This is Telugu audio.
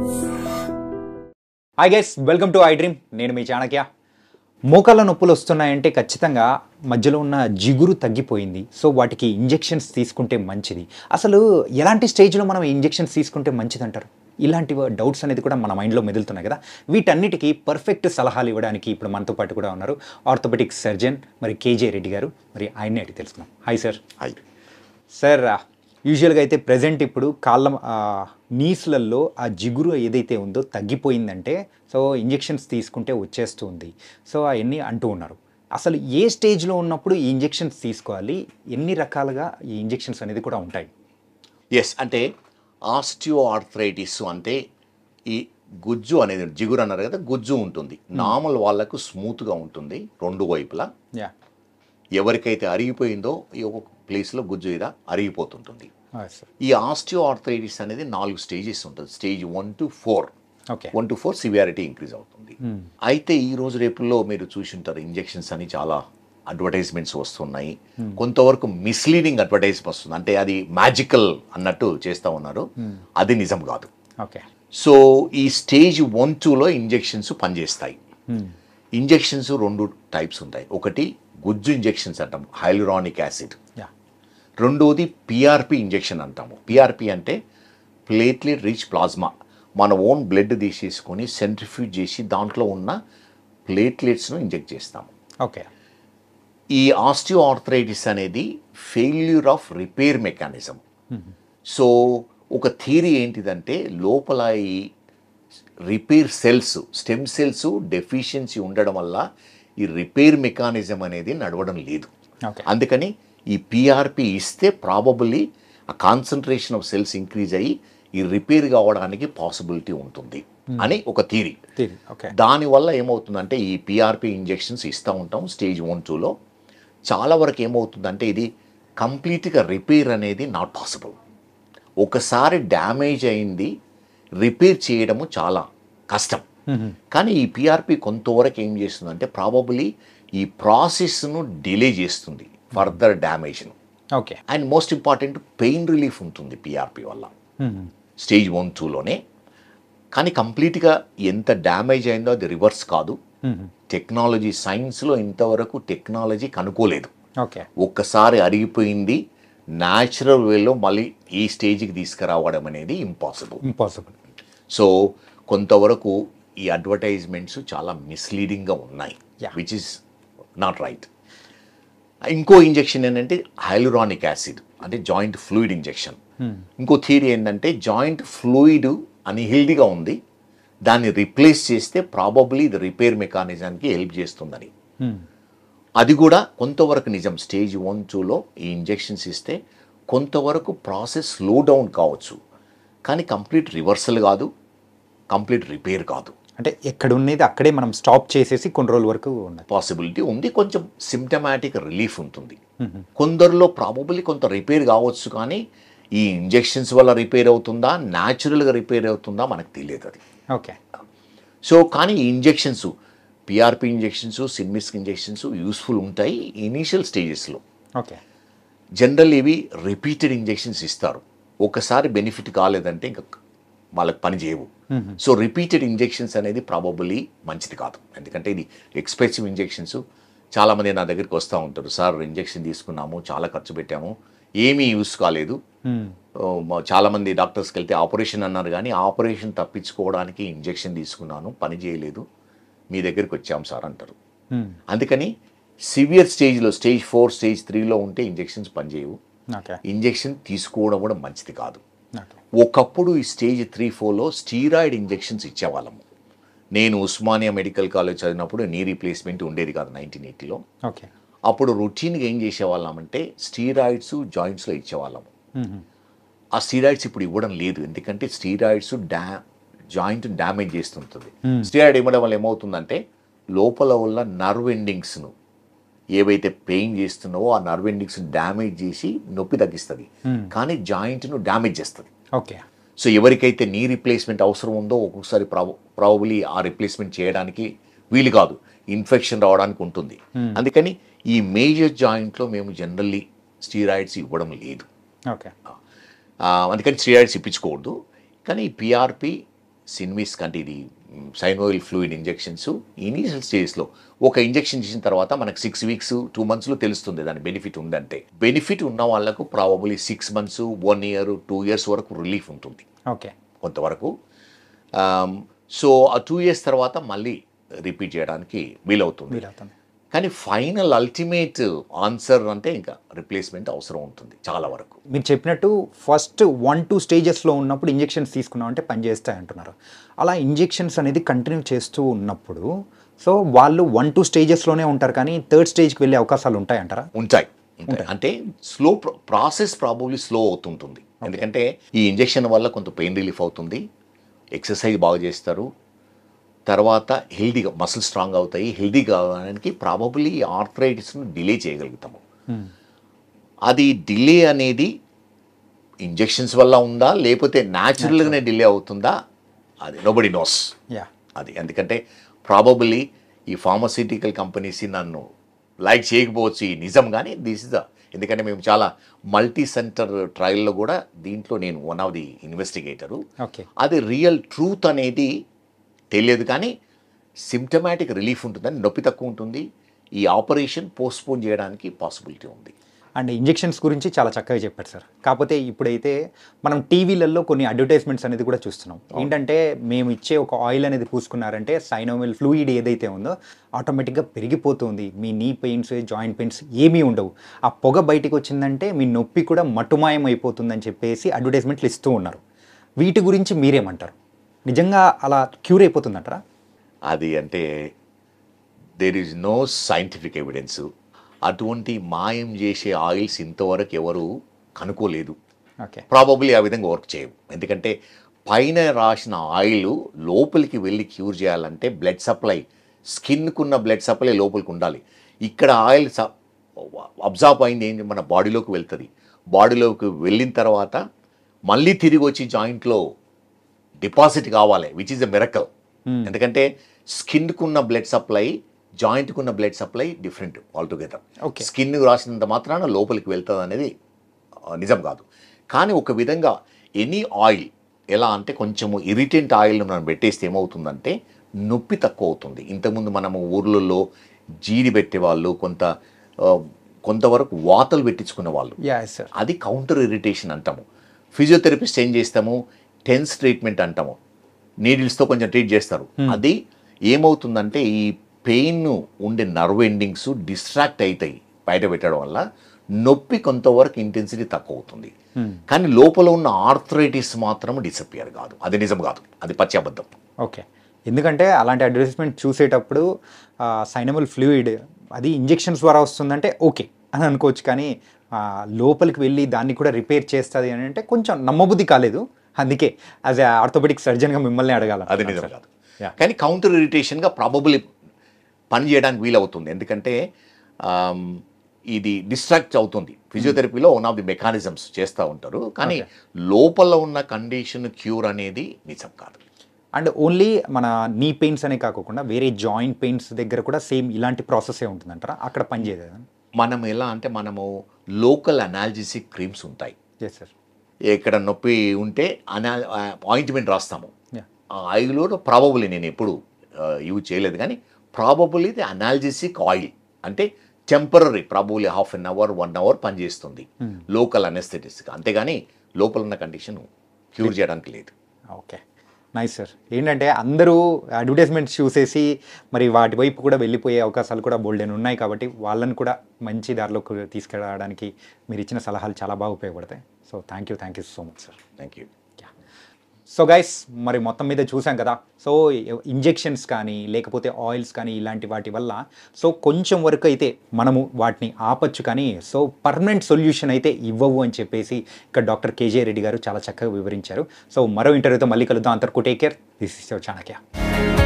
Hi guys welcome to I dream నేను మీ చాణక్య మోకాళ్ళ నొప్పులు వస్తున్నాయంటే ఖచ్చితంగా మధ్యలో ఉన్న జిగురు తగ్గిపోయింది సో వాటికి ఇంజెక్షన్స్ తీసుకుంటే మంచిది అసలు ఎలాంటి స్టేజ్లో మనం ఇంజెక్షన్స్ తీసుకుంటే మంచిది అంటారు ఇలాంటి డౌట్స్ అనేది కూడా మన మైండ్లో మెదులుతున్నాయి కదా వీటన్నిటికీ పర్ఫెక్ట్ సలహాలు ఇవ్వడానికి ఇప్పుడు మనతో పాటు కూడా ఉన్నారు ఆర్థోపెటిక్ సర్జన్ మరి కేజే రెడ్డి గారు మరి ఆయన్ని అడిగి తెలుసుకుందాం హాయ్ సార్ హాయ్ సార్ యూజువల్గా అయితే ప్రజెంట్ ఇప్పుడు కాళ్ళ నీస్లలో ఆ జిగురు ఏదైతే ఉందో తగ్గిపోయిందంటే సో ఇంజెక్షన్స్ తీసుకుంటే వచ్చేస్తుంది సో అవన్నీ అంటూ ఉన్నారు అసలు ఏ స్టేజ్లో ఉన్నప్పుడు ఈ ఇంజెక్షన్స్ తీసుకోవాలి ఎన్ని రకాలుగా ఈ ఇంజెక్షన్స్ అనేది కూడా ఉంటాయి ఎస్ అంటే ఆస్టియో ఆర్థరైటిస్ అంటే ఈ గుజ్జు అనేది జిగురు అన్నారు కదా గుజ్జు ఉంటుంది నార్మల్ వాళ్ళకు స్మూత్గా ఉంటుంది రెండు వైపులా యా ఎవరికైతే అరిగిపోయిందో ఈ ఒక ప్లేస్లో గుజ్జు ఇలా అరిగిపోతుంటుంది సార్ ఈ ఆస్టియో ఆర్థరైటిస్ అనేది నాలుగు స్టేజెస్ ఉంటుంది stage one two four okay one two four severity increase అవుతుంది అయితే ఈ రోజు రేపుల్లో మీరు చూసింటారు ఇంజెక్షన్స్ అని చాలా అడ్వర్టైజ్మెంట్స్ వస్తున్నాయి కొంతవరకు మిస్లీడింగ్ అడ్వర్టైజ్మెంట్ వస్తుంది అంటే అది మ్యాజికల్ అన్నట్టు చేస్తూ ఉన్నారు అది నిజం కాదు ఓకే సో ఈ స్టేజ్ వన్ టూలో ఇంజెక్షన్స్ పనిచేస్తాయి ఇంజెక్షన్స్ రెండు టైప్స్ ఉంటాయి ఒకటి గుజ్జు ఇంజెక్షన్స్ అంటాం హైలురానిక్ యాసిడ్ యా రెండోది పిఆర్పి ఇంజెక్షన్ అంటాము పిఆర్పి అంటే ప్లేట్లెట్ రిచ్ ప్లాజ్మా మన ఓన్ బ్లడ్ తీసేసుకొని సెంట్రిఫ్యూజ్ చేసి దాంట్లో ఉన్న ప్లేట్లెట్స్ను ఇంజెక్ట్ చేస్తాము ఓకే ఈ ఆస్టియో ఆర్థరైటిస్ అనేది failure of repair mechanism so ఒక థియరీ ఏంటిదంటే లోపల ఈ repair cells stem cells deficiency ఉండడం వల్ల ఈ రిపేర్ మెకానిజం అనేది నడవడం లేదు ఓకే అందుకని ఈ పిఆర్పి ఇస్తే ప్రాబబుల్లీ ఆ కాన్సన్ట్రేషన్ ఆఫ్ సెల్స్ ఇంక్రీజ్ అయ్యి ఈ రిపేర్ కావడానికి పాసిబిలిటీ ఉంటుంది అని ఒక థీరీ ఓకే దానివల్ల ఏమవుతుందంటే ఈ పిఆర్పి ఇంజెక్షన్స్ ఇస్తూ ఉంటాం స్టేజ్ వన్ టూలో చాలా వరకు ఏమవుతుందంటే ఇది కంప్లీట్గా రిపేర్ అనేది నాట్ పాసిబుల్ ఒకసారి డ్యామేజ్ అయింది రిపేర్ చేయడము చాలా కష్టం కానీ ఈ పిఆర్పి కొంతవరకు ఏం చేస్తుందంటే ప్రాబబులీ ఈ ప్రాసెస్ను డిలే చేస్తుంది ఫర్దర్ డ్యామేజ్ను okay and most important pain relief ఉంటుంది పిఆర్పి వల్ల స్టేజ్ వన్ టూలోనే కానీ కంప్లీట్గా ఎంత డ్యామేజ్ అయిందో అది రివర్స్ కాదు టెక్నాలజీ సైన్స్లో ఇంతవరకు టెక్నాలజీ కనుక్కోలేదు ఓకే ఒక్కసారి అరిగిపోయింది న్యాచురల్ వేలో మళ్ళీ ఈ స్టేజ్కి తీసుకురావడం అనేది ఇంపాసిబుల్ ఇంపాసిబుల్ సో కొంతవరకు ఈ అడ్వర్టైజ్మెంట్స్ చాలా మిస్లీడింగ్గా ఉన్నాయి Yeah. Which is not right ఇంకో ఇంజెక్షన్ ఏంటంటే హైలురానిక్ యాసిడ్ అంటే జాయింట్ ఫ్లూయిడ్ ఇంజెక్షన్ ఇంకో థియరీ ఏంటంటే జాయింట్ ఫ్లూయిడ్ అన్హెల్దీగా ఉంది దాన్ని రిప్లేస్ చేస్తే ప్రాబబ్లీ ఇది రిపేర్ మెకానిజానికి హెల్ప్ చేస్తుందని అది కూడా కొంతవరకు నిజం స్టేజ్ వన్ టూలో ఈ ఇంజెక్షన్స్ ఇస్తే కొంతవరకు ప్రాసెస్ స్లో డౌన్ కావచ్చు కానీ కంప్లీట్ రివర్సల్ కాదు కంప్లీట్ రిపేర్ కాదు అంటే ఎక్కడ ఉన్నది అక్కడే మనం స్టాప్ చేసేసి కొన్ని రోజుల వరకు ఉన్నది పాసిబిలిటీ ఉంది కొంచెం సిమ్టమాటిక్ రిలీఫ్ ఉంటుంది కొందరిలో ప్రాబబుల్లీ కొంత రిపేర్ కావచ్చు కానీ ఈ ఇంజెక్షన్స్ వల్ల రిపేర్ అవుతుందా న్యాచురల్గా రిపేర్ అవుతుందా మనకు తెలియదు అది ఓకే సో కానీ ఈ injections PRP injections Synvisc injections useful ఉంటాయి ఇనీషియల్ స్టేజెస్లో ఓకే జనరల్ ఇవి రిపీటెడ్ ఇంజెక్షన్స్ ఇస్తారు ఒకసారి బెనిఫిట్ కాలేదంటే ఇంకా వాళ్ళకి పని చేయవు సో రిపీటెడ్ ఇంజెక్షన్స్ అనేది ప్రాబబుల్లీ మంచిది కాదు ఎందుకంటే ఇది ఎక్స్పెన్సివ్ ఇంజెక్షన్స్ చాలామంది నా దగ్గరికి వస్తూ ఉంటారు సార్ ఇంజెక్షన్ తీసుకున్నాము చాలా ఖర్చు పెట్టాము ఏమీ యూస్ కాలేదు ఓ, మా- చాలామంది డాక్టర్స్కి వెళ్తే ఆపరేషన్ అన్నారు కానీ ఆపరేషన్ తప్పించుకోవడానికి ఇంజెక్షన్ తీసుకున్నాను పని చేయలేదు మీ దగ్గరికి వచ్చాం సార్ అంటారు అందుకని సివియర్ స్టేజ్లో స్టేజ్ ఫోర్ స్టేజ్ త్రీలో ఉంటే ఇంజెక్షన్స్ పనిచేయవు ఓకే ఇంజెక్షన్ తీసుకోవడం కూడా మంచిది కాదు ఓకే ఒకప్పుడు ఈ స్టేజ్ త్రీ ఫోర్లో స్టీరాయిడ్ ఇంజెక్షన్స్ ఇచ్చేవాళ్ళము నేను ఉస్మానియా మెడికల్ కాలేజ్ చదివినప్పుడు నీ రీప్లేస్మెంట్ ఉండేది కాదు నైన్టీన్ ఎయిటీలో ఓకే అప్పుడు రొటీన్గా ఏం చేసేవాళ్ళమంటే స్టీరాయిడ్స్ జాయింట్స్లో ఇచ్చేవాళ్ళము ఆ స్టీరాయిడ్స్ ఇప్పుడు ఇవ్వడం లేదు ఎందుకంటే స్టీరాయిడ్స్ డా జాయింట్ డ్యామేజ్ చేస్తుంటుంది స్టీరాయిడ్ ఇవ్వడం వల్ల ఏమవుతుందంటే లోపల ఉన్న నర్వ్ ఎండింగ్స్ను ఏవైతే పెయిన్ చేస్తున్నావో ఆ నర్వ్ ఎండింగ్స్ డ్యామేజ్ చేసి నొప్పి తగ్గిస్తుంది కానీ జాయింట్ను డ్యామేజ్ చేస్తుంది ఓకే సో ఎవరికైతే నీ రీప్లేస్మెంట్ అవసరం ఉందో ఒక్కొక్కసారి ప్రాబ ప్రాబబ్లీ ఆ రిప్లేస్మెంట్ చేయడానికి వీలు కాదు ఇన్ఫెక్షన్ రావడానికి ఉంటుంది అందుకని ఈ మేజర్ జాయింట్లో మేము జనరల్లీ స్టీరాయిడ్స్ ఇవ్వడం లేదు ఓకే ఆ, అందుకని స్టీరాయిడ్స్ ఇప్పించుకోవద్దు కానీ పిఆర్పి సిన్విస్ కంటే ఇది సైనోయిల్ ఫ్లూయిడ్ ఇంజెక్షన్స్ ఇనీషియల్ స్టేజ్లో ఒక ఇంజెక్షన్ ఇచ్చిన తర్వాత మనకు సిక్స్ వీక్స్ టూ మంత్స్లో తెలుస్తుంది దాని బెనిఫిట్ ఉందంటే బెనిఫిట్ ఉన్న వాళ్ళకు probably six months one year two years వరకు రిలీఫ్ ఉంటుంది ఓకే కొంతవరకు సో ఆ టూ ఇయర్స్ తర్వాత మళ్ళీ రిపీట్ చేయడానికి వీలవుతుంది వీలవుతుంది కానీ ఫైనల్ అల్టిమేట్ ఆన్సర్ అంటే ఇంకా రిప్లేస్మెంట్ అవసరం ఉంటుంది చాలా వరకు మీరు చెప్పినట్టు ఫస్ట్ వన్ టూ స్టేజెస్లో ఉన్నప్పుడు ఇంజెక్షన్స్ తీసుకున్నాం అంటే పనిచేస్తాయి అంటున్నారు అలా ఇంజెక్షన్స్ అనేది కంటిన్యూ చేస్తూ ఉన్నప్పుడు సో వాళ్ళు వన్ టూ స్టేజెస్లోనే ఉంటారు కానీ థర్డ్ స్టేజ్కి వెళ్ళే అవకాశాలు ఉంటాయంటారా ఉంటాయి ఉంటాయి అంటే స్లో ప్రాసెస్ ప్రాబబ్లీ స్లో అవుతుంటుంది ఎందుకంటే ఈ ఇంజెక్షన్ వల్ల కొంత పెయిన్ రిలీఫ్ అవుతుంది ఎక్సర్సైజ్ బాగా చేస్తారు తర్వాత హెల్దీగా మసిల్ స్ట్రాంగ్ అవుతాయి హెల్దీ కావడానికి ప్రాబబ్లీ ఆర్థరైటిస్ను డిలే చేయగలుగుతాము అది డిలే అనేది ఇంజెక్షన్స్ వల్ల ఉందా లేకపోతే న్యాచురల్గానే డిలే అవుతుందా అది నోబడి నోస్ యా అది ఎందుకంటే ప్రాబబుల్లీ ఈ ఫార్మస్యూటికల్ కంపెనీస్ నన్ను లైక్ చేయకపోవచ్చు ఈ నిజం కానీ దిస్ ఇస్ ద ఎందుకంటే మేము చాలా మల్టీ సెంటర్ ట్రయల్లో కూడా దీంట్లో నేను one of the investigator okay అది రియల్ ట్రూత్ అనేది తెలియదు కానీ సిమ్టమాటిక్ రిలీఫ్ ఉంటుందని నొప్పి తక్కువ ఉంటుంది ఈ ఆపరేషన్ పోస్ట్పోన్ చేయడానికి పాసిబిలిటీ ఉంది అండ్ ఇంజెక్షన్స్ గురించి చాలా చక్కగా చెప్పారు సార్ కాకపోతే ఇప్పుడైతే మనం టీవీలలో కొన్ని అడ్వర్టైజ్మెంట్స్ అనేది కూడా చూస్తున్నాం ఏంటంటే మేము ఇచ్చే ఒక ఆయిల్ అనేది పూసుకున్నారంటే సైనోమిల్ ఫ్లూయిడ్ ఏదైతే ఉందో ఆటోమేటిక్గా పెరిగిపోతుంది మీ నీ పెయిన్స్ జాయింట్ పెయిన్స్ ఏమీ ఉండవు ఆ పొగ బయటికి వచ్చిందంటే మీ నొప్పి కూడా మటుమాయం అయిపోతుందని చెప్పేసి అడ్వర్టైజ్మెంట్లు ఇస్తూ ఉన్నారు వీటి గురించి మీరేమంటారు నిజంగా అలా క్యూర్ అయిపోతుందంటారా అది అంటే there is no scientific evidence అటువంటి మాయం చేసే ఆయిల్స్ ఇంతవరకు ఎవరు కనుక్కోలేదు ఓకే ప్రాబబ్లీ ఆ విధంగా వర్క్ చేయవు ఎందుకంటే పైన రాసిన ఆయిల్ లోపలికి వెళ్ళి క్యూర్ చేయాలంటే బ్లడ్ సప్లై స్కిన్కున్న బ్లడ్ సప్లై లోపలికి ఉండాలి ఇక్కడ ఆయిల్ అబ్జార్బ్ అయింది ఏంటి మన బాడీలోకి వెళ్తుంది బాడీలోకి వెళ్ళిన తర్వాత మళ్ళీ తిరిగి వచ్చి జాయింట్లో డిపాజిట్ కావాలి విచ్ ఈజ్ ఎ మిరకల్ ఎందుకంటే స్కిన్కున్న బ్లడ్ సప్లై జాయింట్కున్న blood supply different altogether Okay. Skin రాసినంత మాత్రాన లోపలికి వెళ్తుంది అనేది ఆ, నిజం కాదు కానీ ఒక విధంగా ఎనీ ఆయిల్ ఎలా అంటే కొంచెము ఇరిటెంట్ ఆయిల్ మనం పెట్టేస్తే ఏమవుతుందంటే నొప్పి తక్కువ అవుతుంది ఇంతకుముందు మనము ఊర్లలో జీడి పెట్టేవాళ్ళు కొంత ఆ, కొంతవరకు వాతలు పెట్టించుకునే వాళ్ళు యా సార్ అది కౌంటర్ ఇరిటేషన్ అంటాము ఫిజియోథెరపిస్ట్ ఏం చేస్తాము టెన్స్ ట్రీట్మెంట్ అంటాము నీడిల్స్తో కొంచెం ట్రీట్ చేస్తారు అది ఏమవుతుందంటే ఈ పెయిన్ ఉండే నర్వ్ ఎండింగ్స్ డిస్ట్రాక్ట్ అవుతాయి బయట పెట్టడం వల్ల నొప్పి కొంతవరకు ఇంటెన్సిటీ తక్కువ అవుతుంది కానీ లోపల ఉన్న ఆర్థరైటిస్ మాత్రం డిసపియర్ కాదు అది నిజం కాదు అది పచ్చి అబద్ధం ఓకే ఎందుకంటే అలాంటి అడ్వర్టైజ్మెంట్ చూసేటప్పుడు సైనబుల్ ఫ్లూయిడ్ అది ఇంజెక్షన్స్ ద్వారా వస్తుందంటే ఓకే అని అనుకోవచ్చు కానీ ఆ, లోపలికి వెళ్ళి దాన్ని కూడా రిపేర్ చేస్తుంది అని అంటే కొంచెం నమ్మబుద్ధి కాలేదు అందుకే యాజ్ ఏ ఆర్థోపెడిక్ సర్జన్గా మిమ్మల్ని అడగాల అది నిజం కాదు Yeah. కానీ కౌంటర్ ఇరిటేషన్గా ప్రాబబుల్ పని చేయడానికి వీలవుతుంది ఎందుకంటే ఆమ్, ఇది డిస్ట్రాక్ట్ అవుతుంది ఫిజియోథెరపీలో వన్ ఆఫ్ ది మెకానిజమ్స్ చేస్తూ ఉంటారు కానీ లోపల ఉన్న కండిషన్ క్యూర్ అనేది నిజం కాదు అండ్ ఓన్లీ మన నీ పెయిన్స్ అనే కాకుండా వేరే జాయింట్ పెయిన్స్ దగ్గర కూడా సేమ్ ఇలాంటి ప్రాసెసే ఉంటుందంటారా అక్కడ పని చేయదు మనం ఎలా అంటే మనము లోకల్ అనాలజిసిక్ క్రీమ్స్ ఉంటాయి ఎస్ సార్ ఎక్కడ నొప్పి ఉంటే అనా ఆయింట్మెంట్ రాస్తాము యా ఆ ఆయిల్లో ప్రాబబుల్లీ నేను ఎప్పుడు యూజ్ చేయలేదు కానీ ప్రాబబుల్లీ ఇది అనాలజిసిక్ ఆయిల్ అంటే temporary probably half an hour one hour పనిచేస్తుంది లోకల్ అనెస్థెటిక్స్ అంతేగాని లోపల ఉన్న కండిషన్ క్యూర్ చేయడానికి లేదు ఓకే నైస్ సార్ ఏంటంటే అందరూ అడ్వర్టైజ్మెంట్స్ చూసేసి మరి వాటి వైపు కూడా వెళ్ళిపోయే అవకాశాలు కూడా బోల్డెన్ ఉన్నాయి కాబట్టి వాళ్ళని కూడా మంచి దారిలోకి తీసుకెళ్ళడానికి మీరు ఇచ్చిన సలహాలు చాలా బాగా ఉపయోగపడతాయి so thank you thank you so much sir thank you so guys మరి మొత్తం మీద చూసాం కదా సో ఇంజెక్షన్స్ కానీ లేకపోతే ఆయిల్స్ కానీ ఇలాంటి వాటి వల్ల సో కొంచెం వరకు అయితే మనము వాటిని ఆపచ్చు కానీ సో పర్మనెంట్ సొల్యూషన్ అయితే ఇవ్వవు అని చెప్పేసి ఇక్కడ డాక్టర్ కేజే రెడ్డి గారు చాలా చక్కగా వివరించారు సో మరో ఇంటర్వ్యూతో మళ్ళీ కలుద్దాం అంతర్కు take care this is your Chanakya